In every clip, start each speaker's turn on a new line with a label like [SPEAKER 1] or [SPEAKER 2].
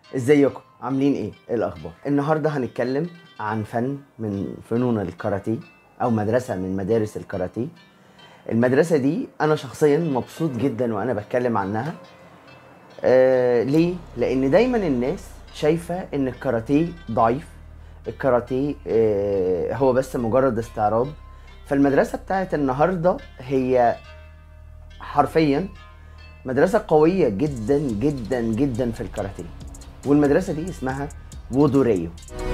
[SPEAKER 1] ازيكم عاملين ايه ايه الاخبار النهارده هنتكلم عن فن من فنون الكاراتيه او مدرسه من مدارس الكاراتيه المدرسه دي انا شخصيا مبسوط جدا وانا بتكلم عنها آه ليه لان دايما الناس شايفه ان الكاراتيه ضعيف الكاراتيه آه هو بس مجرد استعراض فالمدرسه بتاعت النهارده هي حرفيا مدرسه قويه جدا جدا جدا في الكاراتيه والمدرسه دي اسمها وودوريو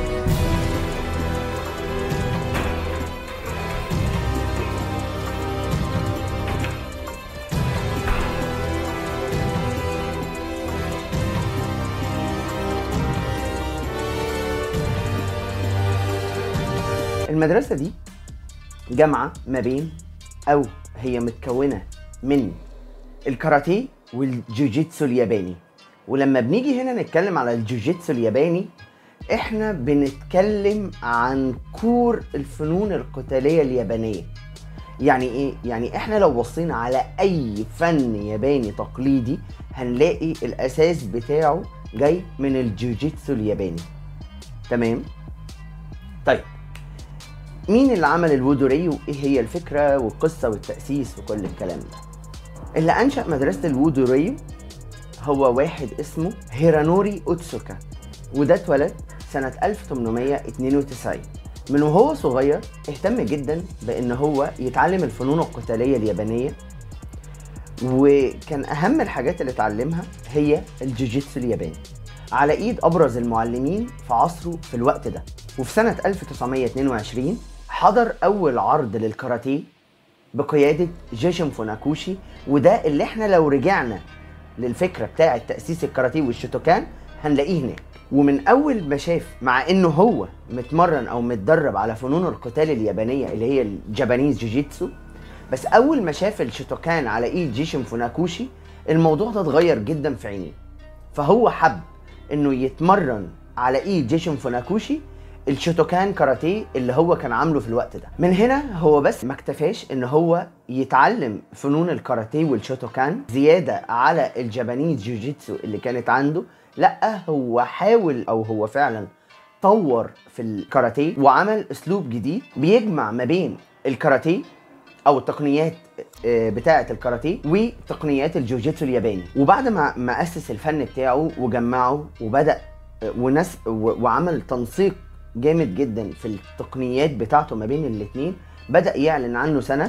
[SPEAKER 1] المدرسه دي جامعه ما بين او هي متكونه من الكاراتيه والجوجيتسو الياباني ولما بنيجي هنا نتكلم على الجوجيتسو الياباني احنا بنتكلم عن كور الفنون القتاليه اليابانيه يعني ايه يعني احنا لو بصينا على اي فن ياباني تقليدي هنلاقي الاساس بتاعه جاي من الجوجيتسو الياباني تمام طيب مين اللي عمل الوودوري وايه هي الفكره والقصه والتاسيس وكل الكلام ده اللي انشا مدرسه الوودوري هو واحد اسمه هيرانوري اوتسوكا وده اتولد سنة 1892 من وهو صغير اهتم جدا بان هو يتعلم الفنون القتالية اليابانية وكان اهم الحاجات اللي اتعلمها هي الجوجيتسو الياباني على ايد ابرز المعلمين في عصره في الوقت ده وفي سنة 1922 حضر اول عرض للكاراتيه بقيادة جيشن فوناكوشي وده اللي احنا لو رجعنا للفكره بتاعه تاسيس الكاراتيه والشوتوكان هنلاقيه هناك ومن اول ما شاف مع انه هو متمرن او متدرب على فنون القتال اليابانيه اللي هي الجابانيز جوجيتسو بس اول ما شاف الشوتوكان على ايد جيشن فوناكوشي الموضوع ده اتغير جدا في عينيه فهو حب انه يتمرن على ايد جيشن فوناكوشي الشوتوكان كاراتيه اللي هو كان عامله في الوقت ده من هنا هو بس ما اكتفاش ان هو يتعلم فنون الكاراتيه والشوتوكان زياده على الجابانيز جوجيتسو اللي كانت عنده لا هو حاول او هو فعلا طور في الكاراتيه وعمل اسلوب جديد بيجمع ما بين الكاراتيه او التقنيات بتاعه الكاراتيه وتقنيات الجوجيتسو الياباني وبعد ما ما اسس الفن بتاعه وجمعه وبدا وناس وعمل تنسيق جامد جدا في التقنيات بتاعته ما بين الاثنين بدأ يعلن عنه سنة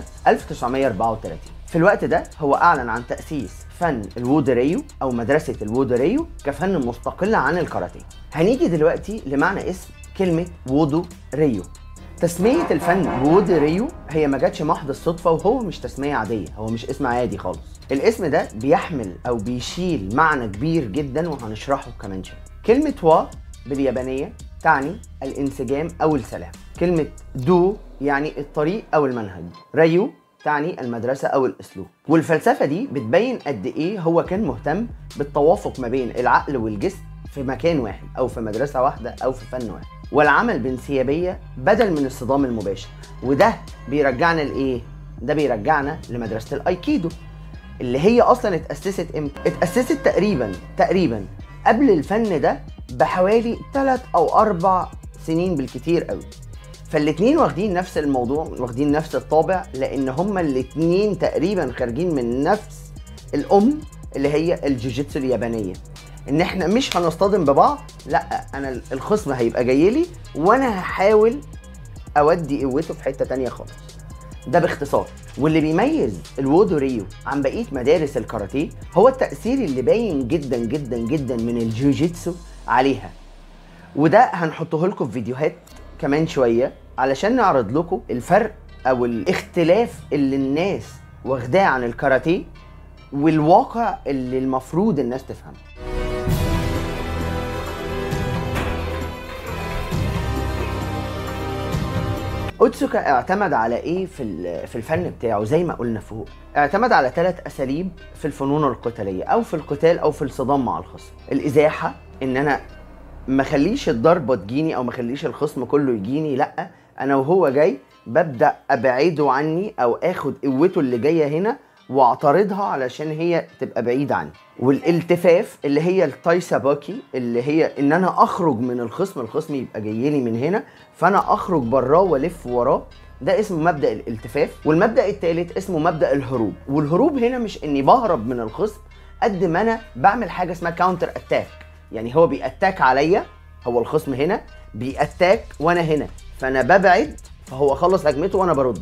[SPEAKER 1] 1934 في الوقت ده هو أعلن عن تأسيس فن الوودريو أو مدرسة الوودريو كفن مستقل عن الكاراتيه هنيجي دلوقتي لمعنى اسم كلمة وودو ريو تسمية الفن بوودو ريو هي ما جاتش محض الصدفة وهو مش تسمية عادية هو مش اسم عادي خالص الاسم ده بيحمل أو بيشيل معنى كبير جدا وهنشرحه كمان شوية كلمة وا باليابانية تعني الانسجام او السلام كلمه دو يعني الطريق او المنهج ريو تعني المدرسه او الاسلوب والفلسفه دي بتبين قد ايه هو كان مهتم بالتوافق ما بين العقل والجسم في مكان واحد او في مدرسه واحده او في فن واحد والعمل بانسيابيه بدل من الصدام المباشر وده بيرجعنا لايه ده بيرجعنا لمدرسه الايكيدو اللي هي اصلا اتاسست امتى اتاسست تقريبا تقريبا قبل الفن ده بحوالي 3 او 4 سنين بالكتير قوي فالاتنين واخدين نفس الموضوع واخدين نفس الطابع لان هما الاتنين تقريبا خارجين من نفس الام اللي هي الجوجيتسو اليابانيه ان احنا مش هنصطدم ببعض لا انا الخصم هيبقى جاي لي وانا هحاول اودي قوته في حته تانية خالص ده باختصار واللي بيميز الوودو ريو عن بقيه مدارس الكاراتيه هو التاثير اللي باين جدا جدا جدا من الجوجيتسو عليها وده هنحطه لكم في فيديوهات كمان شويه علشان نعرض لكم الفرق او الاختلاف اللي الناس واخداه عن الكاراتيه والواقع اللي المفروض الناس تفهمه اوتسوكا اعتمد على ايه في في الفن بتاعه زي ما قلنا فوق اعتمد على ثلاث اساليب في الفنون القتاليه او في القتال او في الصدام مع الخصم الازاحه ان انا ما خليش الضربه تجيني او ما خليش الخصم كله يجيني لا انا وهو جاي ببدا ابعده عني او اخد قوته اللي جايه هنا واعترضها علشان هي تبقى بعيده عني والالتفاف اللي هي التايساباكي اللي هي ان انا اخرج من الخصم الخصم يبقى جاي لي من هنا فانا اخرج براه والف وراه ده اسمه مبدا الالتفاف والمبدا الثالث اسمه مبدا الهروب والهروب هنا مش اني بهرب من الخصم قد ما انا بعمل حاجه اسمها كاونتر اتاك يعني هو بيأتاك عليا هو الخصم هنا بيأتاك وانا هنا فانا ببعد فهو خلص هجمته وانا برد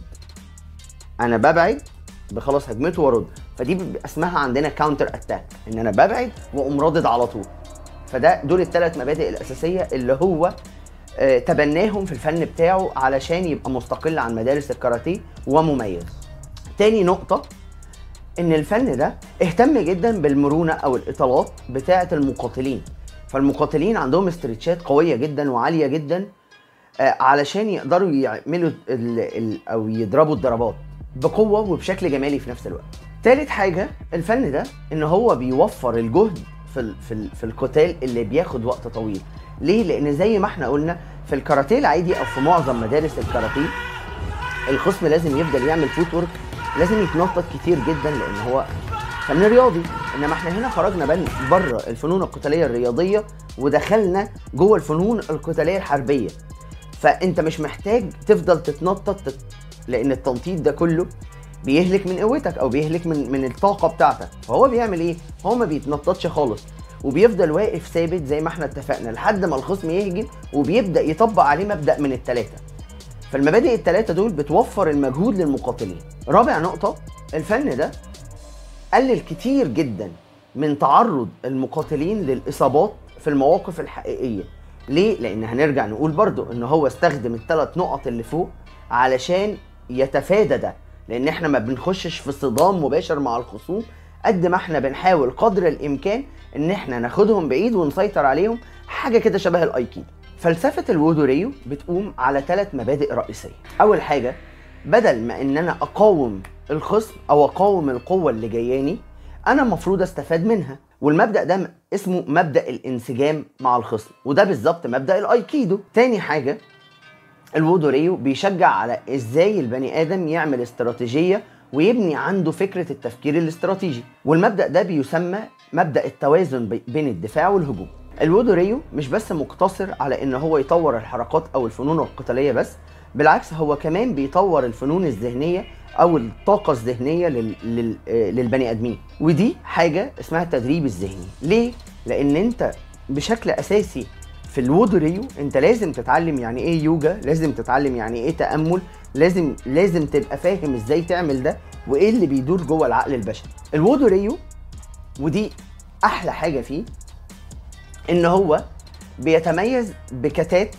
[SPEAKER 1] انا ببعد بخلص هجمته وارد فدي بيبقى اسمها عندنا كاونتر اتاك ان انا ببعد واقوم رادد على طول فده دول الثلاث مبادئ الاساسيه اللي هو آه، تبناهم في الفن بتاعه علشان يبقى مستقل عن مدارس الكاراتيه ومميز تاني نقطه ان الفن ده اهتم جدا بالمرونه او الاطالات بتاعه المقاتلين فالمقاتلين عندهم استرتشات قويه جدا وعاليه جدا آه، علشان يقدروا يعملوا ال ال او يضربوا الضربات بقوه وبشكل جمالي في نفس الوقت تالت حاجه الفن ده ان هو بيوفر الجهد في ال في, ال في القتال اللي بياخد وقت طويل ليه لان زي ما احنا قلنا في الكاراتيه العادي او في معظم مدارس الكاراتيه الخصم لازم يفضل يعمل فوت ورك لازم يتنطط كتير جدا لان هو فن رياضي انما احنا هنا خرجنا بن بره الفنون القتاليه الرياضيه ودخلنا جوه الفنون القتاليه الحربيه فانت مش محتاج تفضل تتنطط تت... لان التنطيط ده كله بيهلك من قوتك او بيهلك من من الطاقه بتاعتك فهو بيعمل ايه هو ما بيتنططش خالص وبيفضل واقف ثابت زي ما احنا اتفقنا لحد ما الخصم يهجم وبيبدا يطبق عليه مبدا من الثلاثه فالمبادئ الثلاثه دول بتوفر المجهود للمقاتلين رابع نقطه الفن ده قلل كتير جدا من تعرض المقاتلين للاصابات في المواقف الحقيقيه ليه لان هنرجع نقول برضو ان هو استخدم الثلاث نقط اللي فوق علشان يتفادى ده لان احنا ما بنخشش في صدام مباشر مع الخصوم قد ما احنا بنحاول قدر الامكان ان احنا ناخدهم بعيد ونسيطر عليهم حاجه كده شبه الايكيدو فلسفه الوودو ريو بتقوم على ثلاث مبادئ رئيسيه اول حاجه بدل ما ان انا اقاوم الخصم او اقاوم القوه اللي جاياني انا المفروض استفاد منها والمبدا ده اسمه مبدا الانسجام مع الخصم وده بالظبط مبدا الايكيدو تاني حاجه الوودو ريو بيشجع على ازاي البني ادم يعمل استراتيجيه ويبني عنده فكره التفكير الاستراتيجي والمبدا ده بيسمى مبدا التوازن بي- بين الدفاع والهجوم الوودو ريو مش بس مقتصر على ان هو يطور الحركات او الفنون القتاليه بس بالعكس هو كمان بيطور الفنون الذهنيه او الطاقه الذهنيه لل... لل... آه، للبني ادمين ودي حاجه اسمها التدريب الذهني ليه لان انت بشكل اساسي في الوودو ريو انت لازم تتعلم يعني ايه يوجا لازم تتعلم يعني ايه تامل لازم لازم تبقى فاهم ازاي تعمل ده وايه اللي بيدور جوه العقل البشري الوودو ريو ودي احلى حاجه فيه ان هو بيتميز بكتات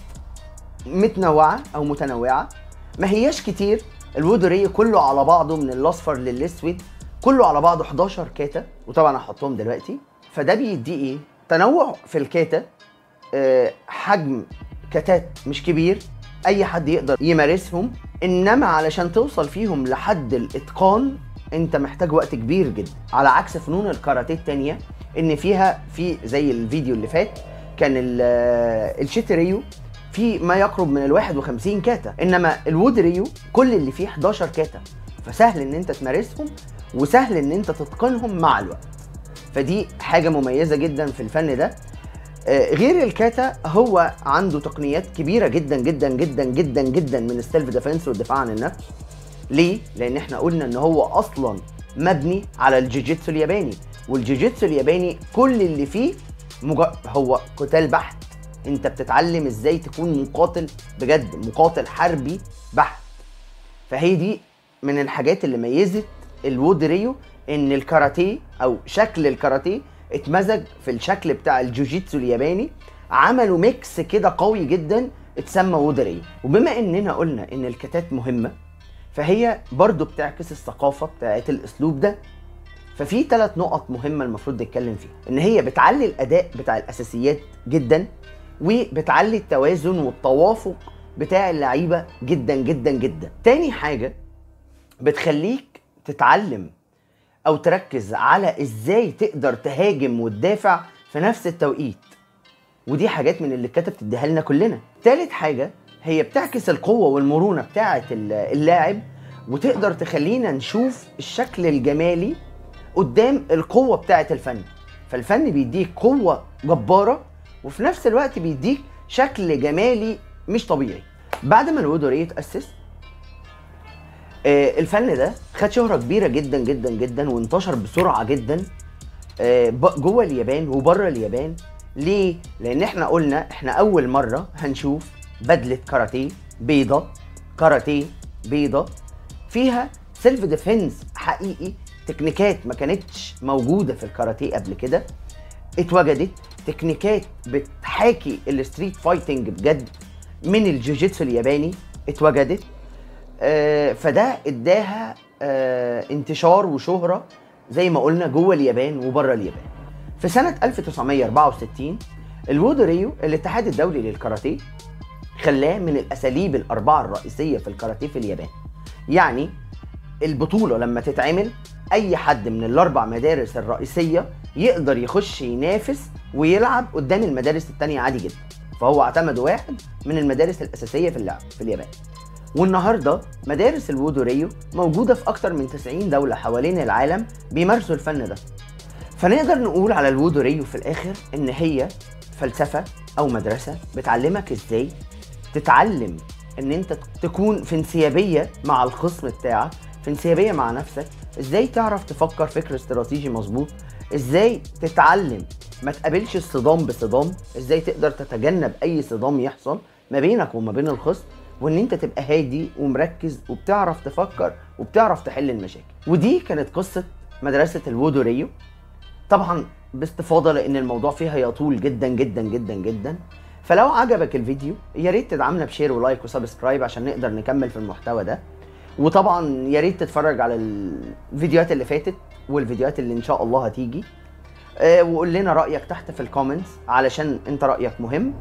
[SPEAKER 1] متنوعه او متنوعه ما هياش كتير الوودو ريو كله على بعضه من الاصفر للاسود كله على بعضه 11 كاتا وطبعا هحطهم دلوقتي فده بيديه ايه تنوع في الكاتا آه، حجم كتات مش كبير اي حد يقدر يمارسهم انما علشان توصل فيهم لحد الاتقان انت محتاج وقت كبير جدا على عكس فنون الكاراتيه التانية ان فيها في زي الفيديو اللي فات كان ال- آه، الشيتريو في ما يقرب من ال 51 كاتا انما الوود ريو كل اللي فيه 11 كاتا فسهل ان انت تمارسهم وسهل ان انت تتقنهم مع الوقت فدي حاجه مميزه جدا في الفن ده آه، غير الكاتا هو عنده تقنيات كبيره جدا جدا جدا جدا جدا من السيلف ديفense والدفاع عن النفس ليه لان احنا قلنا ان هو اصلا مبني على الجيجيتسو الياباني والجيجيتسو الياباني كل اللي فيه مج... هو قتال بحت انت بتتعلم ازاي تكون مقاتل بجد مقاتل حربي بحت فهي دي من الحاجات اللي ميزت الوود ريو ان الكاراتيه او شكل الكاراتيه اتمزج في الشكل بتاع الجوجيتسو الياباني عملوا ميكس كده قوي جدا اتسمى وود ريو وبما اننا قلنا ان الكتات مهمه فهي برضو بتعكس الثقافه بتاعت الاسلوب ده ففي ثلاث نقط مهمه المفروض نتكلم فيها ان هي بتعلي الاداء بتاع الاساسيات جدا وبتعلي التوازن والتوافق بتاع اللعيبه جدا جدا جدا تاني حاجه بتخليك تتعلم او تركز على ازاي تقدر تهاجم وتدافع في نفس التوقيت ودي حاجات من اللي الكاتب بتديها لنا كلنا تالت حاجه هي بتعكس القوه والمرونه بتاعه ال- اللاعب وتقدر تخلينا نشوف الشكل الجمالي قدام القوة بتاعة الفن فالفن بيديك قوة جبارة وفي نفس الوقت بيديك شكل جمالي مش طبيعي بعد ما الودوري اتأسس آه، الفن ده خد شهرة كبيرة جدا جدا جدا وانتشر بسرعة جدا آه، ب- جوه اليابان وبره اليابان ليه؟ لأن احنا قلنا احنا أول مرة هنشوف بدلة كاراتيه بيضة كاراتيه بيضة فيها سيلف ديفنس حقيقي تكنيكات ما كانتش موجودة في الكاراتيه قبل كده اتوجدت تكنيكات بتحاكي الستريت فايتنج بجد من الجوجيتسو الياباني اتوجدت آه، فده اداها آه، انتشار وشهرة زي ما قلنا جوه اليابان وبره اليابان في سنة 1964 الوودو ريو الاتحاد الدولي للكاراتيه خلاه من الأساليب الأربعة الرئيسية في الكاراتيه في اليابان يعني البطولة لما تتعمل أي حد من الأربع مدارس الرئيسية يقدر يخش ينافس ويلعب قدام المدارس التانية عادي جدا فهو اعتمد واحد من المدارس الأساسية في اللعب في اليابان والنهارده مدارس الوودو ريو موجودة في أكتر من 90 دولة حوالين العالم بيمارسوا الفن ده فنقدر نقول على الوودو ريو في الآخر إن هي فلسفة أو مدرسة بتعلمك إزاي تتعلم إن أنت تكون في انسيابية مع الخصم بتاعك في انسيابية مع نفسك إزاي تعرف تفكر فكر استراتيجي مظبوط إزاي تتعلم ما تقابلش الصدام بصدام إزاي تقدر تتجنب أي صدام يحصل ما بينك وما بين الخصم وان انت تبقى هادي ومركز وبتعرف تفكر وبتعرف تحل المشاكل ودي كانت قصة مدرسة الوودو ريو طبعا باستفاضة لان الموضوع فيها يطول جدا جدا جدا جدا فلو عجبك الفيديو يا ريت تدعمنا بشير ولايك وسبسكرايب عشان نقدر نكمل في المحتوى ده وطبعا يا ريت تتفرج على الفيديوهات اللي فاتت والفيديوهات اللي ان شاء الله هتيجي آه، وقول لنا رايك تحت في الكومنتس علشان انت رايك مهم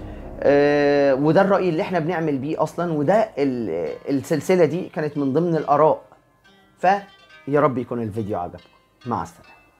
[SPEAKER 1] آه، وده الرأي اللي احنا بنعمل بيه اصلا وده ال- السلسلة دي كانت من ضمن الآراء فيا رب يكون الفيديو عجبكم مع السلامة